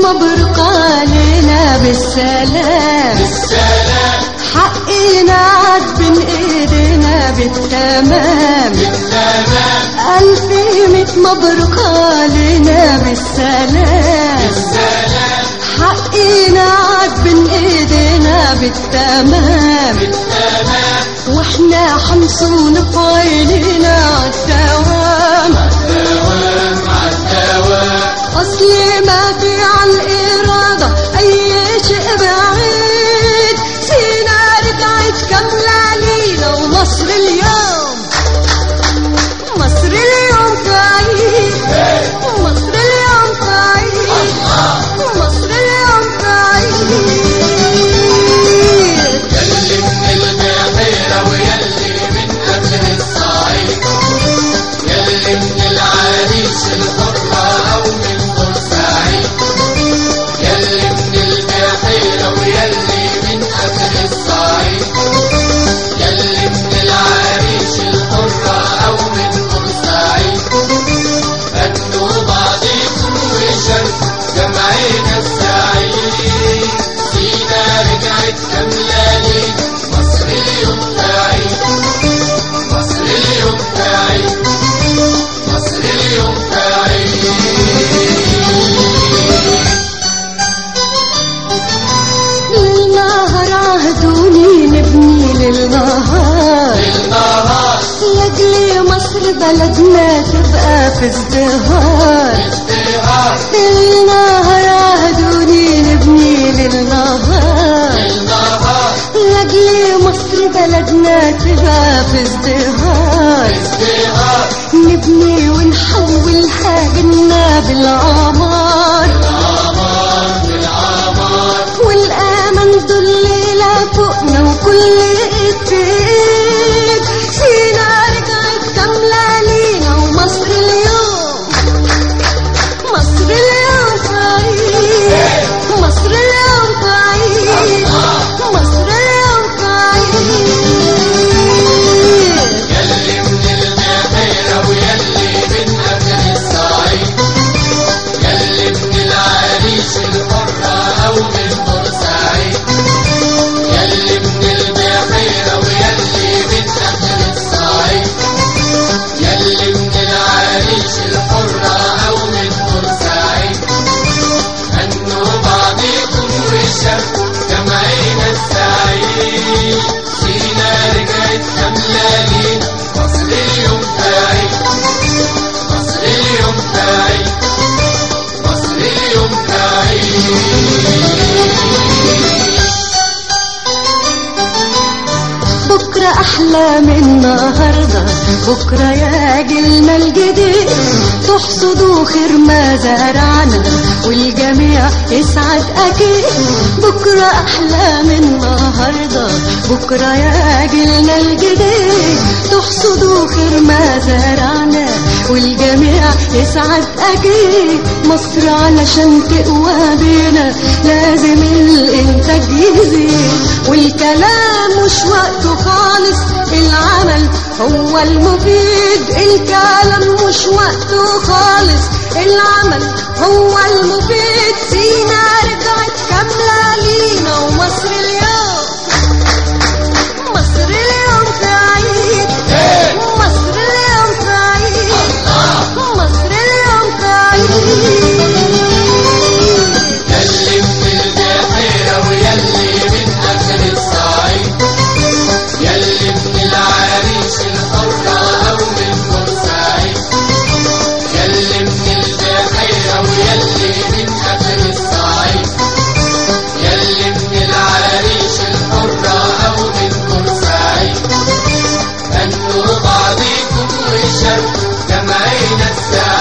مبروك علينا بالسلام بالسلام حقنا عاد بين ايدينا بالتمام بالتمام ألف ميت مبروك علينا بالسلام بالسلام حقنا عاد بين ايدينا بالتمام بالتمام واحنا حنصون في عينينا عالدوام دوام مع الدوام أصل ما في عالإرادة أي شيء بعيد سينا رجعت كاملة لينا ومصر اليوم مصر اليوم سعيد مصر اليوم سعيد مصر اليوم سعيد يلي من البحيرة ويلي من أهل الصعيد يلي من العريش الحرة أو من بورسعيد يلي من البحيرة ويلي من أهل الصعيد يلي من العريش الحرة أو من بورسعيد أنتوا بعضكم وشركوا جمعنا السعيد سينا رجعت كاملة لينا مصر اليوم سعيد مصر اليوم سعيد مصر اليوم سعيد للنهر عهدوني نبني للنهار النهار لاجل مصر بلدنا تبقى في ازدهار ازدهار للنهر عهدوني نبني للنهار النهار لاجل مصر بلدنا تبقى في ازدهار ازدهار نبني ونحولها جنة بالعمار العمار بالعمار والامل دول ليلة فوقنا وكل ايد سينا رجعت كاملة لينا ومصر اليوم مصر اليوم سعيد مصر اليوم سعيد مصر اليوم سعيد يلي من البحيرة ويلي من أهل الصعيد يلي من العريش الحرة أو من بورسعيد يلي من البحيرة ويلي من أهل الصعيد يلي من العريش الحرة أو من بورسعيد أنه بعضكم وشاركوا جمعنا السعيد سينا رجعت كاملة لينا مصر اليوم سعيد مصر اليوم سعيد مصر اليوم سعيد بكرة أحلى من النهاردة بكرة يا جيلنا الجديد تحصدوا خير ما زرعنا والجميع يسعد أكيد بكرة أحلى من النهاردة بكرة يا جيلنا الجديد تحصدوا خير ما زرعنا والجميع يسعد أكيد مصر علشان تقوى بينا لازم الإنتاج يزيد والكلام مش وقته خالص العمل هو المفيد الكلام مش وقته خالص العمل هو المفيد سينا رجعت كاملة لينا ومصر اليوم مصر اليوم سعيد مصر اليوم سعيد مصر اليوم سعيد يلي من البحيرة ويلي من أهل الصعيد يلي من العريش الحرة أو من بورسعيد يلي من البحيرة ويلي من أهل الصعيد يلي من العريش الحرة أو من بورسعيد أنتوا بعضكم وشاركوا جمعنا السعيد